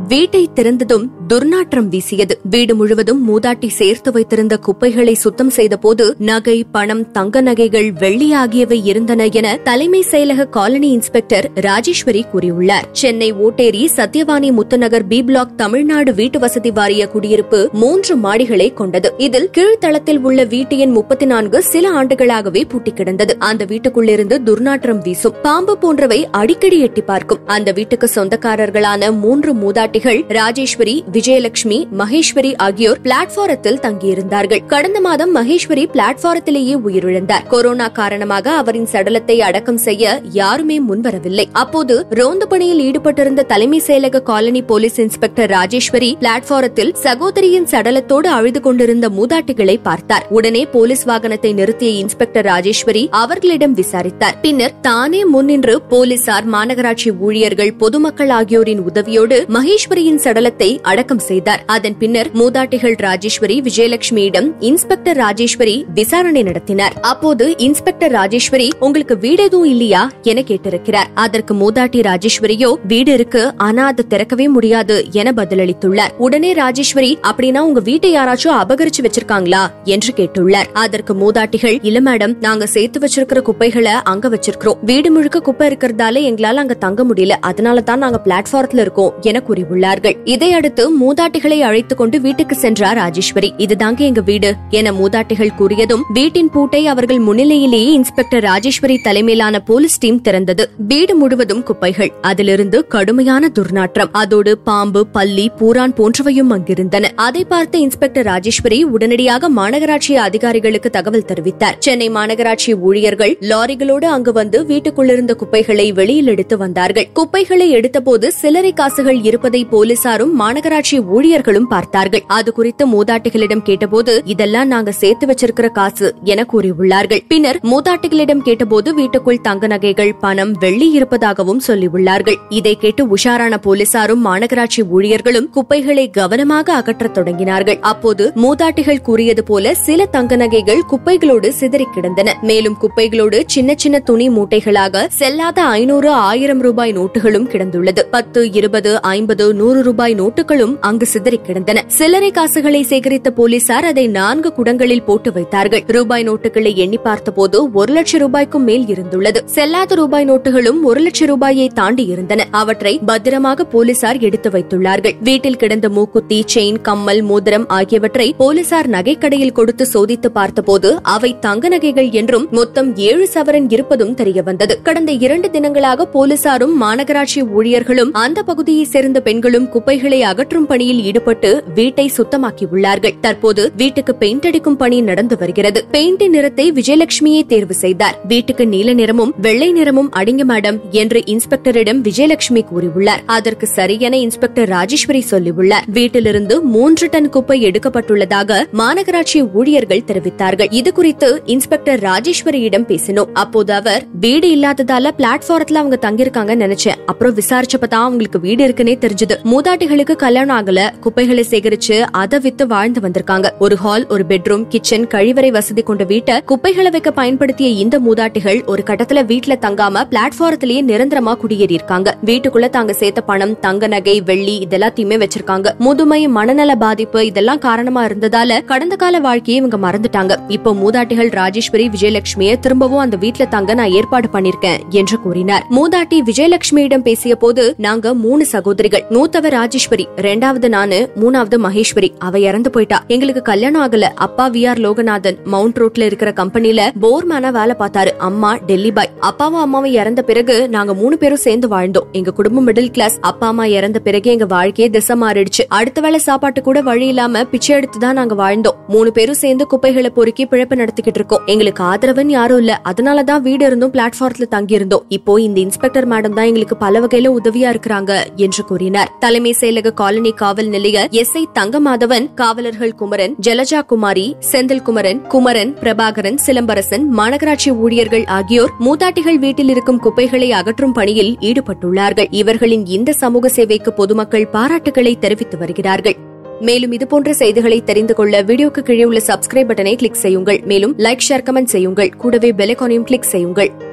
வீட்டை திறந்ததும் துர்நாற்றம் வீசியது வீடு முழுவதும் மூதாட்டி சேர்த்து வைத்திருந்த குப்பைகளை சுத்தம் செய்தபோது நகை பணம் தங்க நகைகள் வெள்ளி ஆகியவை இருந்தன என தலைமை செயலக காலனி இன்ஸ்பெக்டர் ராஜேஸ்வரி கூறியுள்ளார் சென்னை ஓட்டேரி சத்யவாணி முத்துநகர் பி பிளாக் தமிழ்நாடு வீட்டு வசதி வாரிய குடியிருப்பு மூன்று மாடிகளை கொண்டது இதில் கீழ்த்தளத்தில் உள்ள வீட்டு எண் முப்பத்தி நான்கு சில ஆண்டுகளாகவே பூட்டி கிடந்தது அந்த வீட்டுக்குள்ளிருந்து துர்நாற்றம் வீசும் பாம்பு போன்றவை அடிக்கடி எட்டி பார்க்கும் அந்த வீட்டுக்கு சொந்தக்காரர்களான மூன்று மூதாட்டிகள் ராஜேஸ்வரி விஜயலட்சுமி மகேஸ்வரி ஆகியோர் பிளாட்பாரத்தில் தங்கியிருந்தார்கள் கடந்த மாதம் மகேஸ்வரி பிளாட்பாரத்திலேயே உயிரிழந்தார் கொரோனா காரணமாக அவரின் சடலத்தை அடக்கம் செய்ய யாருமே முன்வரவில்லை அப்போது ரோந்து பணியில் ஈடுபட்டிருந்த தலைமை செயலக காலனி போலீஸ் இன்ஸ்பெக்டர் ராஜேஸ்வரி பிளாட்பாரத்தில் சகோதரியின் சடலத்தோடு அழுது கொண்டிருந்த மூதாட்டிகளை பார்த்தார் உடனே போலீஸ் வாகனத்தை நிறுத்திய இன்ஸ்பெக்டர் ராஜேஸ்வரி அவர்களிடம் விசாரித்தார் பின்னர் தானே முன்னின்று போலீசார் மாநகராட்சி ஊழியர்கள் பொதுமக்கள் ஆகியோரின் உதவியோடு மகேஸ்வரியின் சடலத்தை அடக்கம் செய்தார் அதன் பின்னர் மூதாட்டிகள் ராஜேஸ்வரி விஜயலட்சுமியிடம் இன்ஸ்பெக்டர் ராஜேஸ்வரி விசாரணை நடத்தினார் அப்போது இன்ஸ்பெக்டர் ராஜேஸ்வரி உங்களுக்கு வீடு எதுவும் இல்லையா என கேட்டிருக்கிறார் அதற்கு மூதாட்டி ராஜேஸ்வரியோ வீடு இருக்கு ஆனா அதை திறக்கவே முடியாது என பதிலளித்துள்ளார் உடனே ராஜேஸ்வரி அப்படின்னா உங்க வீட்டை யாராச்சும் அபகரிச்சு வச்சிருக்காங்களா என்று கேட்டுள்ளார் அதற்கு மூதாட்டிகள் இல்ல மேடம் நாங்க சேர்த்து வச்சிருக்கிற குப்பைகளை அங்க வச்சிருக்கிறோம் வீடு முழுக்க குப்பை இருக்கிறதால எங்களால அங்க தங்க முடியல அதனால தான் நாங்க பிளாட்பாரத்துல இருக்கோம் என கூறியுள்ளார்கள் இதையடுத்து மூதாட்டிகளை அழைத்துக் கொண்டு வீட்டுக்கு சென்றார் ராஜேஸ்வரி இதுதாங்க எங்க வீடு என மூதாட்டிகள் கூறியதும் வீட்டின் பூட்டை அவர்கள் முன்னிலையிலேயே இன்ஸ்பெக்டர் ராஜேஸ்வரி தலைமையிலான போலீஸ் டீம் திறந்தது வீடு முழுவதும் குப்பைகள் அதிலிருந்து கடுமையான துர்நாற்றம் அதோடு பாம்பு பல்லி பூரான் போன்றவையும் அங்கிருந்தன அதை பார்த்த இன்ஸ்பெக்டர் ராஜேஸ்வரி உடனடியாக மாநகராட்சி அதிகாரிகளுக்கு தகவல் தெரிவித்தார் சென்னை மாநகராட்சி ஊழியர்கள் லாரிகளோடு அங்கு வந்து வீட்டுக்குள்ளிருந்த குப்பைகளை வெளியில் எடுத்து வந்தார்கள் குப்பைகளை எடுத்தபோது சில்லறை காசுகள் இருப்பதை போலீசாரும் மாநகராட்சி ஊழியர்களும் பார்த்தார்கள் அது குறித்து மூதாட்டிகளிடம் கேட்டபோது இதெல்லாம் நாங்க சேர்த்து வச்சிருக்கிற காசு என கூறியுள்ளார்கள் பின்னர் மூதாட்டிகளிடம் கேட்டபோது வீட்டுக்குள் தங்க நகைகள் பணம் வெள்ளி இருப்பதாகவும் சொல்லியுள்ளார்கள் இதை கேட்டு உஷாரான போலீசாரும் மாநகராட்சி ஊழியர்களும் குப்பைகளை கவனமாக அகற்றத் தொடங்கினார்கள் அப்போது மூதாட்டிகள் கூறியது போல சில தங்க நகைகள் குப்பைகளோடு சிதறி கிடந்தன மேலும் குப்பைகளோடு சின்ன சின்ன துணி மூட்டைகளாக செல்லாத ஐநூறு ஆயிரம் ரூபாய் நோட்டுகளும் கிடந்துள்ளது பத்து இருபது ஐம்பது நூறு ரூபாய் நோட்டுகளும் அங்கு சிதறி கிடந்தன சில்லறை காசுகளை சேகரித்த போலீசார் அதை நான்கு குடங்களில் போட்டு வைத்தார்கள் ரூபாய் நோட்டுகளை எண்ணி பார்த்தபோது ஒரு லட்சம் ரூபாய்க்கும் மேல் இருந்துள்ளது செல்லாத ரூபாய் நோட்டுகளும் ஒரு லட்சம் ரூபாயை தாண்டி இருந்தன அவற்றை பத்திரமாக போலீசார் எடுத்து வைத்துள்ளார்கள் வீட்டில் கிடந்த மூக்குத்தி செயின் கம்மல் மோதிரம் ஆகியவற்றை போலீசார் நகைக்கடையில் கொடுத்து சோதித்து பார்த்தபோது அவை தங்க நகைகள் என்றும் மொத்தம் ஏழு சவரன் இருப்பதும் தெரியவந்தது கடந்த இரண்டு தினங்களாக போலீசாரும் மாநகராட்சி ஊழியர்களும் அந்த பகுதியை சேர்ந்த பெண்களும் குப்பைகளை அகற்றும் பணியில் ஈடுபட்டு வீட்டை சுத்தமாக்கியுள்ளார்கள் தற்போது வீட்டுக்கு பெயிண்ட் அடிக்கும் பணி நடந்து வருகிறது பெயிண்டின் நிறத்தை விஜயலட்சுமியை தேர்வு செய்தார் வீட்டுக்கு நீல நிறமும் வெள்ளை நிறமும் அடிங்க மேடம் என்று இன்ஸ்பெக்டரிடம் விஜயலட்சுமி கூறியுள்ளார் அதற்கு சரியென இன்ஸ்பெக்டர் ராஜேஸ்வரி சொல்லியுள்ளார் வீட்டிலிருந்து மூன்று டன் குப்பை எடுக்கப்பட்டுள்ளதாக மாநகராட்சி ஊழியர்கள் தெரிவித்தார்கள் இது குறித்து இன்ஸ்பெக்டர் ராஜேஸ்வரியிடம் பேசினோம் அப்போது அவர் வீடு இல்லாததால பிளாட்பாரத்துல அவங்க தங்கியிருக்காங்க நினைச்சேன் அப்புறம் விசாரிச்சப்பதான் அவங்களுக்கு வீடு இருக்குன்னே தெரிஞ்சது மூதாட்டிகளுக்கு கல்யாணம் ஆகல குப்பைகளை சேகரிச்சு அதை வித்து வாழ்ந்து வந்திருக்காங்க ஒரு ஹால் ஒரு பெட்ரூம் கிச்சன் கழிவறை வசதி கொண்ட வீட்டை குப்பைகளை வைக்க பயன்படுத்திய இந்த மூதாட்டிகள் ஒரு கட்டத்துல வீட்டுல தங்காம பிளாட்பாரத்திலேயே நிரந்தரமா குடியேறி இருக்காங்க வீட்டுக்குள்ள தாங்க சேர்த்த பணம் தங்க நகை வெள்ளி இதெல்லாத்தையுமே வச்சிருக்காங்க முதுமை மனநல பாதிப்பு இதெல்லாம் காரணமா இருந்ததால கடந்த கால வாழ்க்கையை இவங்க மறந்துட்டாங்க இப்போ மூதாட்டிகள் ராஜேஸ்வரி விஜயலட்சுமியை திரும்பவும் அந்த வீட்டுல தங்க நான் ஏற்பாடு பண்ணிருக்கேன் என்று கூறினார் மூதாட்டி விஜயலட்சுமியிடம் பேசிய போது நாங்க மூணு சகோதரிகள் மூத்தவ ராஜேஸ்வரி ரெண்டாவது நானு மூணாவது மகேஸ்வரி அவ இறந்து போயிட்டா எங்களுக்கு கல்யாணம் ஆகல அப்பா வி ஆர் லோகநாதன் மவுண்ட் ரோட்ல இருக்கிற கம்பெனில போர்மேனா வேலை பார்த்தாரு அம்மா டெல்லி பாய் அப்பாவும் அம்மாவும் இறந்த பிறகு நாங்க மூணு பேரும் சேர்ந்து வாழ்ந்தோம் எங்க குடும்பம் மிடில் கிளாஸ் அப்பா அம்மா இறந்த பிறகு எங்க வாழ்க்கையே திசை மாறிடுச்சு அடுத்த வேளை சாப்பாட்டு கூட வழி இல்லாம பிச்சை எடுத்து தான் நாங்க வாழ்ந்தோம் மூணு பேரும் சேர்ந்து குப்பைகளை பொறுக்கி பிழைப்பு நடத்திக்கிட்டு இருக்கோம் எங்களுக்கு ஆதரவுன்னு யாரும் இல்ல அதனாலதான் வீடு இருந்தும் பிளாட்பாரத்துல தங்கி இருந்தோம் இப்போ இந்த இன்ஸ்பெக்டர் மேடம் தான் எங்களுக்கு பல வகையில உதவியா இருக்கிறாங்க என்று கூறினார் தலைமை செயலக காலனி காவல் நிலைய எஸ் ஐ தங்கமாதவன் காவலர்கள் குமரன் ஜலஜா குமாரி செந்தில் குமரன் குமரன் பிரபாகரன் சிலம்பரசன் மாநகராட்சி ஊழியர்கள் ஆகியோர் மூதாட்டிகள் வீட்டில் இருக்கும் குப்பைகளை அகற்றும் பணியில் ஈடுபட்டுள்ளார்கள் இவர்களின் இந்த சமூக சேவைக்கு பொதுமக்கள் பாராட்டுகளை தெரிவித்து வருகிறார்கள் மேலும் இதுபோன்ற செய்திகளை தெரிந்து கொள்ள வீடியோக்கு கீழே உள்ள சப்ஸ்கிரைப் பட்டனை கிளிக் செய்யுங்கள் மேலும் லைக் ஷேர் கமெண்ட் செய்யுங்கள் கூடவே பெல் ஐகானையும் கிளிக் செய்யுங்கள்